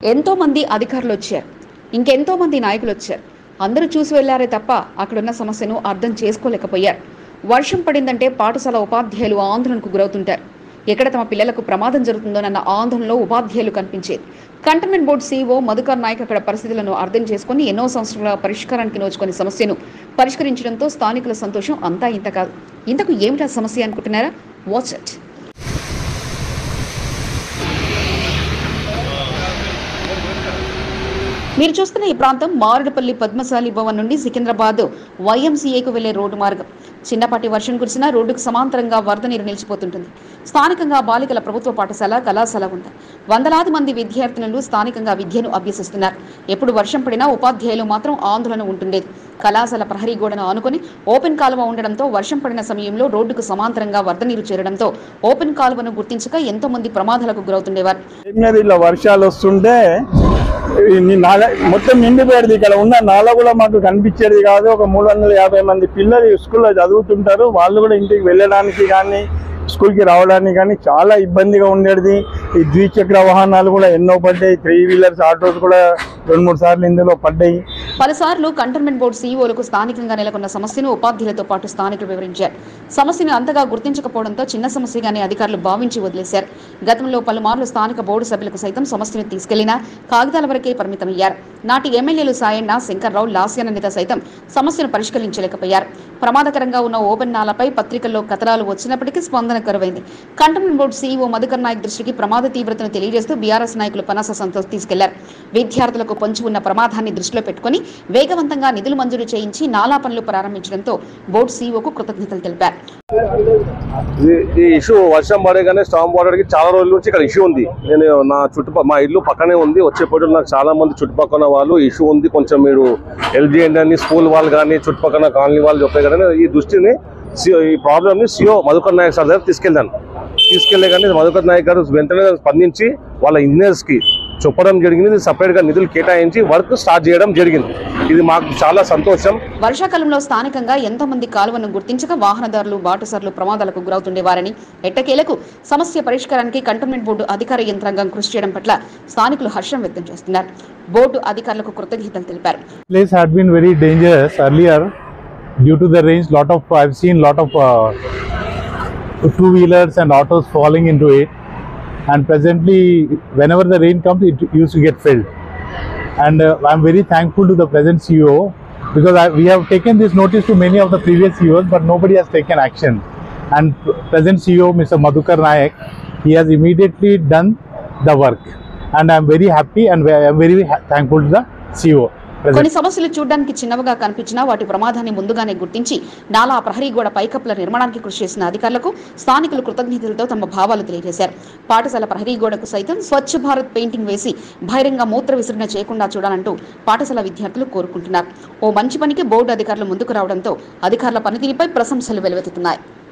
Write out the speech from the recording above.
ఎంతో మంది అధికారులు వచ్చారు ఇంకెంతో మంది నాయకులు వచ్చారు అందరూ చూసి వెళ్లారే తప్ప అక్కడున్న సమస్యను అర్థం చేసుకోలేకపోయారు వర్షం పడిందంటే పాఠశాల ఉపాధ్యాయులు ఆందోళనకు గురవుతుంటారు ఎక్కడ తమ పిల్లలకు ప్రమాదం జరుగుతుందోనన్న ఆందోళనలో ఉపాధ్యాయులు కనిపించేది cantonment board CEO Madhukar Nayak అక్కడ పరిస్థితులను అర్థం చేసుకుని ఎన్నో సంవత్సరాల పరిష్కారానికి నోచుకుని సమస్యను పరిష్కరించడంతో స్థానికుల సంతోషం అంతా ఇంత కాదు ఇంతకు ఏమిటా సమస్య అనుకుంటున్నారా వాచ్ ఇట్ మీరు చూస్తున్న ఈ ప్రాంతం మారేడుపల్లి పద్మశాలి భవన్ నుండి సికింద్రాబాద్ వైఎంసీఏకు వెళ్లే రోడ్డు మార్గం చిన్నపాటి వర్షం కురిసినా రోడ్డుకు సమాంతరంగా వరద నీరు నిలిచిపోతుంటుంది స్థానికంగా బాలికల ప్రభుత్వ పాఠశాల కళాశాల ఉంది వందలాది మంది విద్యార్థినులు స్థానికంగా విద్యను అభ్యసిస్తున్నారు ఎప్పుడు వర్షం పడినా ఉపాధ్యాయులు మాత్రం ఆందోళన ఉంటుండేది కళాశాల ప్రహరీ గోడను ఆనుకొని ఓపెన్ కాలువ ఉండడంతో వర్షం పడిన సమయంలో రోడ్డుకు సమాంతరంగా వరద నీరు చేరడంతో ఓపెన్ కాలువను గుర్తించక ఎంతో మంది ప్రమాదాలకు గురవుతుండేవారు ఏం లేదు ఇలా వర్షాలు వస్తుంటే ఈ ని- నాల మొత్తం నిండిపోయేది ఇక్కడ ఉన్న నాల కూడా మాకు కనిపించేది కాదు ఒక మూడు వందల యాభై మంది పిల్లలు స్కూల్లో చదువుతుంటారు వాళ్ళు కూడా ఇంటికి వెళ్ళడానికి కానీ స్కూల్కి రావడానికి కానీ చాలా ఇబ్బందిగా ఉండేది ఈ ద్విచక్ర వాహనాలు కూడా ఎన్నో పడ్డాయి త్రీ వీలర్స్ ఆటోస్ కూడా రెండు మూడు సార్లు ఇందులో పడ్డాయి పలుసార్లు కంటోన్మెంట్ బోర్డు సీఈఓలకు స్థానికంగా నెలకొన్న సమస్యను ఉపాధ్యాయులతో పాటు స్థానికులు వివరించారు సమస్యను అంతగా గుర్తించకపోవడంతో చిన్న సమస్యగానే అధికారులు భావించి వదిలేశారు గతంలో పలుమార్లు స్థానిక బోర్డు సభ్యులకు సైతం సమస్యను తీసుకెళ్లినా కాగితాల వరకే పరిమితమయ్యారు నాటి ఎమ్మెల్యేలు సాయన్న శంకర్రావు లాస్యాన నేత సైతం సమస్యను పరిష్కరించలేకపోయారు ప్రమాదకరంగా ఉన్న ఓపెన్ నాలపై పత్రికల్లో కథనాలు వచ్చినప్పటికీ స్పందన కరువైంది cantonment board CEO Madhukar Nayak దృష్టికి ప్రమాద తీవ్రతను తెలియజేస్తూ బీఆర్ఎస్ నాయకులు పనాస సంతోష్ తీసుకెళ్లారు విద్యార్థులకు పొంచి ఉన్న ప్రమాదాన్ని దృష్టిలో పెట్టుకుని వేగవంతంగా నిధులు మంజూరు చేయించి నాలా పనులు ప్రారంభించడంతో బోర్డు సీఈఓకు కృతజ్ఞతలు తెలిపారు ఈ- ఈ ఇష్యూ వర్షం పడగానే స్టామ్ వాటర్ కి చాలా రోజుల నుంచి ఇక్కడ ఇష్యూ ఉంది నేను నా చుట్టుపక్కల మా ఇల్లు పక్కనే ఉంది వచ్చేప్పుడు నాకు చాలా మంది చుట్టుపక్కల వాళ్ళు ఇష్యూ ఉంది కొంచెం మీరు హెల్ప్ చేయండి అని స్కూల్ వాళ్ళు కానీ చుట్టుపక్కల కాలనీ వాళ్ళు చెప్పే కదా ఈ దృష్టిని CO ఈ ప్రాబ్లమ్ ని సిఓ మధుకర్ నాయక్ సార్ దగ్గర తీసుకెళ్ళాను తీసుకెళ్ళే కానీ మధుకర్ నాయక్ గారు వెంటనే స్పందించి వాళ్ళ ఇంజనీర్స్ కి చెప్పడం జరిగింది సపరేట్ గా నిధులు కేటాయించి వర్క్ స్టార్ట్ చేయడం జరిగింది ఇది మాకు చాలా సంతోషం వర్షాకాలంలో స్థానికంగా ఎంతో మంది కాలువను గుర్తించక వాహనదారులు బాటసార్లు ప్రమాదాలకు గురవుతుండేవారని ఎట్టకేలకు సమస్య పరిష్కారానికి కంటోన్మెంట్ బోర్డు అధికార యంత్రాంగం కృషి చేయడం పట్ల స్థానికులు హర్షం వ్యక్తం చేస్తున్నారు బోర్డు అధికారులకు కృతజ్ఞతలు తెలిపారు place had been very dangerous earlier due to the rains lot of i've seen lot of uh, two wheelers and autos falling into it and presently whenever the rain comes it used to get filled and uh, i'm very thankful to the present ceo because I, we have taken this notice to many of the previous ceos but nobody has taken action and p- present ceo mr madhukar nayak he has immediately done the work and i'm very happy and ve- i'm very ha- thankful to the ceo present కొన్ని సమస్యలు చూడడానికి చిన్నవిగా కనిపించినా వాటి ప్రమాదాన్ని ముందుగానే గుర్తించి నాలా ప్రహరీ గోడ పైకప్పుల నిర్మాణానికి కృషి చేసిన అధికారులకు స్థానికులు కృతజ్ఞతలతో తమ భావాలు తెలియజేశారు పాఠశాల ప్రహరీ గోడకు సైతం స్వచ్ఛ భారత్ పెయింటింగ్ వేసి బహిరంగ మూత్ర విసరణ చేయకుండా చూడాలంటూ పాఠశాల విద్యార్థులు కోరుకుంటున్నారు ఓ మంచి పనికి బోర్డు అధికారులు ముందుకు రావడంతో అధికారుల పనితీరుపై ప్రశంసలు వెలువెత్తుతున్నాయి